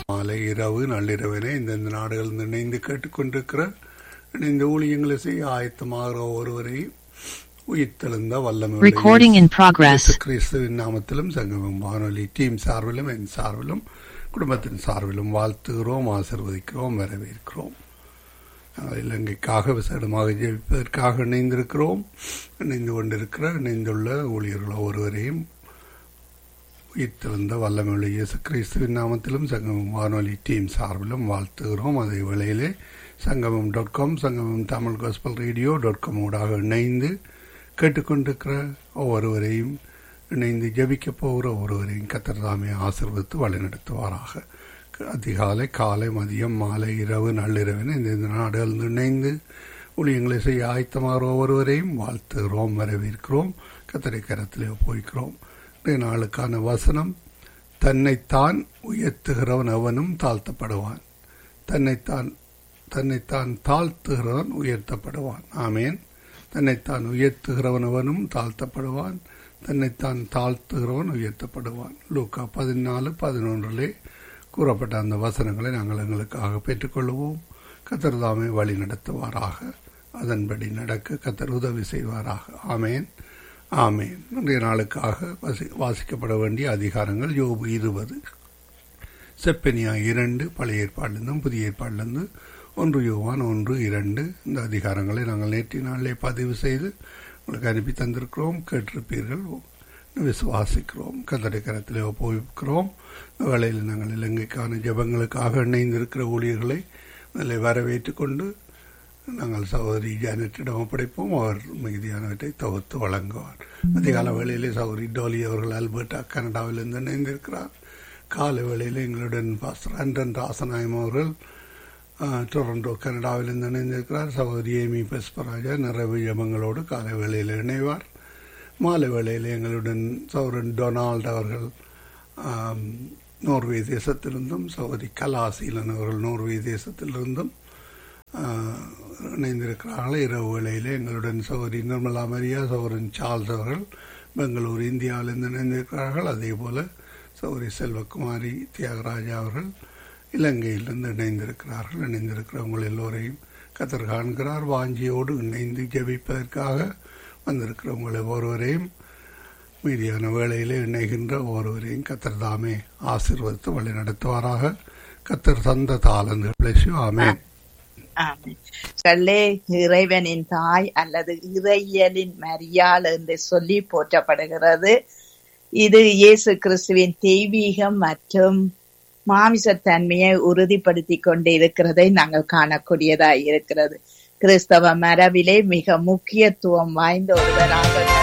மாலை இரவு நள்ளிரவினை இந்தந்த நாடுகள் இணைந்து கேட்டுக்கொண்டிருக்கிற இணைந்த ஊழியங்களை செய்ய ஆயத்தமாகிற ஒருவரையும் உயிர்த்தெழுந்த வல்லமை Recording in progress. கிறிஸ்துவின் நாமத்திலும் சங்கமம் வானொலி டீம் சார்பிலும் என் சார்பிலும் குடும்பத்தின் சார்பிலும் வாழ்த்துகிறோம் ஆசிர்வதிக்கிறோம் வரவேற்கிறோம் நாங்கள் இலங்கைக்காக விசேடமாக ஜெயிப்பதற்காக இணைந்திருக்கிறோம் இணைந்து கொண்டிருக்கிற இணைந்துள்ள ஊழியர்கள் ஒருவரையும் உயிர்த்தெழுந்த வல்லமையுள்ள இயேசு கிறிஸ்துவின் நாமத்திலும் சங்கமம் வானொலி டீம் சார்பிலும் வாழ்த்துகிறோம் அதே வேளையிலே சங்கமம் dot com Sangamam Tamil gospel radio dot com ஊடாக இணைந்து கேட்டுக்கொண்டிருக்கிற ஒவ்வொருவரையும் இணைந்து ஜபிக்க போகிற ஒருவரையும் கத்தர்தாமே ஆசிர்வதித்து வழிநடத்துவாராக அதிகாலை காலை மதியம் மாலை இரவு நள்ளிரவின இந்த இந்த நாடுகள் இணைந்து ஊழியங்களை செய்ய ஆயத்தமாகிற ஒவ்வொருவரையும் வாழ்த்துகிறோம் வரவேற்கிறோம் கத்தரை கரத்திலே போய்க்கிறோம் இன்றைய நாளுக்கான வசனம் தன்னைத்தான் உயர்த்துகிறவன் அவனும் தாழ்த்தப்படுவான் தன்னைத்தான் தன்னைத்தான் தாழ்த்துகிறவன் உயர்த்தப்படுவான் ஆமேன் தன்னைத்தான் உயர்த்துகிறவன் அவனும் தாழ்த்தப்படுவான் தன்னைத்தான் தாழ்த்துகிறவன் உயர்த்தப்படுவான் லூக்கா பதினாலு பதினொன்றிலே கூறப்பட்ட அந்த வசனங்களை நாங்கள் எங்களுக்காக பெற்றுக்கொள்வோம் கத்தர் தாமே வழி நடத்துவாராக அதன்படி நடக்க கத்தர் உதவி செய்வாராக ஆமேன் ஆமேன் இன்றைய நாளுக்காக வாசி வாசிக்கப்பட வேண்டிய அதிகாரங்கள் யோபு இருபது செப்பனியா இரண்டு பழைய ஏற்பாடிலிருந்தும் புதிய ஏற்பாடிலிருந்து ஒன்று யோவான் ஒன்று இரண்டு இந்த அதிகாரங்களை நாங்கள் நேற்று நாளிலே பதிவு செய்து உங்களுக்கு அனுப்பி தந்திருக்கிறோம் கேட்டிருப்பீர்கள் விசுவாசிக்கிறோம் கத்தடை கரத்திலே ஒப்புவிக்கிறோம் வேளையில் நாங்கள் இலங்கைக்கான ஜபங்களுக்காக இணைந்திருக்கிற ஊழியர்களை அதில் வரவேற்று கொண்டு நாங்கள் சகோதரி ஜானட்டிடம் ஒப்படைப்போம் அவர் மிகுதியானவற்றை தொகுத்து வழங்குவார் அதிகால வேளையிலே சகோதரி டோலி அவர்கள் அல்பர்டா கனடாவிலிருந்து இணைந்திருக்கிறார் காலை வேளையில் எங்களுடன் பாஸ்டர் அண்டன் ராசநாயம் அவர்கள் டொரண்டோ கனடாவிலிருந்து இணைந்திருக்கிறார் சகோதரி ஏமி பெஸ்பராஜா நிறைவு ஜபங்களோடு காலை வேளையில் இணைவார் மாலை வேளையில் எங்களுடன் சௌரன் டொனால்ட் அவர்கள் நோர்வே தேசத்திலிருந்தும் சகோதரி கலாசீலன் அவர்கள் நோர்வே தேசத்திலிருந்தும் இணைந்திருக்கிறார்கள் இரவு வேளையில் எங்களுடன் சகோதரி நிர்மலா மரியா சௌரன் சார்ல்ஸ் அவர்கள் பெங்களூர் இந்தியாவிலிருந்து இணைந்திருக்கிறார்கள் அதே போல சௌரி செல்வகுமாரி தியாகராஜா அவர்கள் இலங்கையிலிருந்து இணைந்திருக்கிறார்கள் இணைந்திருக்கிறவங்க எல்லோரையும் கத்தர் காண்கிறார் வாஞ்சியோடு இணைந்து ஜபிப்பதற்காக வந்திருக்கிறவங்களை ஒருவரையும் மீதியான வேளையிலே இணைகின்ற ஒருவரையும் கத்தர் தாமே ஆசிர்வதித்து வழி நடத்துவாராக கத்தர் தந்த தாளந்து ஆமே சொல்லே இறைவனின் தாய் அல்லது இறையலின் மரியாள் என்று சொல்லி போற்றப்படுகிறது இது இயேசு கிறிஸ்துவின் தெய்வீகம் மற்றும் மாமிசத்தன்மையை உறுதிப்படுத்தி கொண்டு இருக்கிறதை நாங்கள் காணக்கூடியதா இருக்கிறது கிறிஸ்தவ மரபிலே மிக முக்கியத்துவம் வாய்ந்த ஒருவராக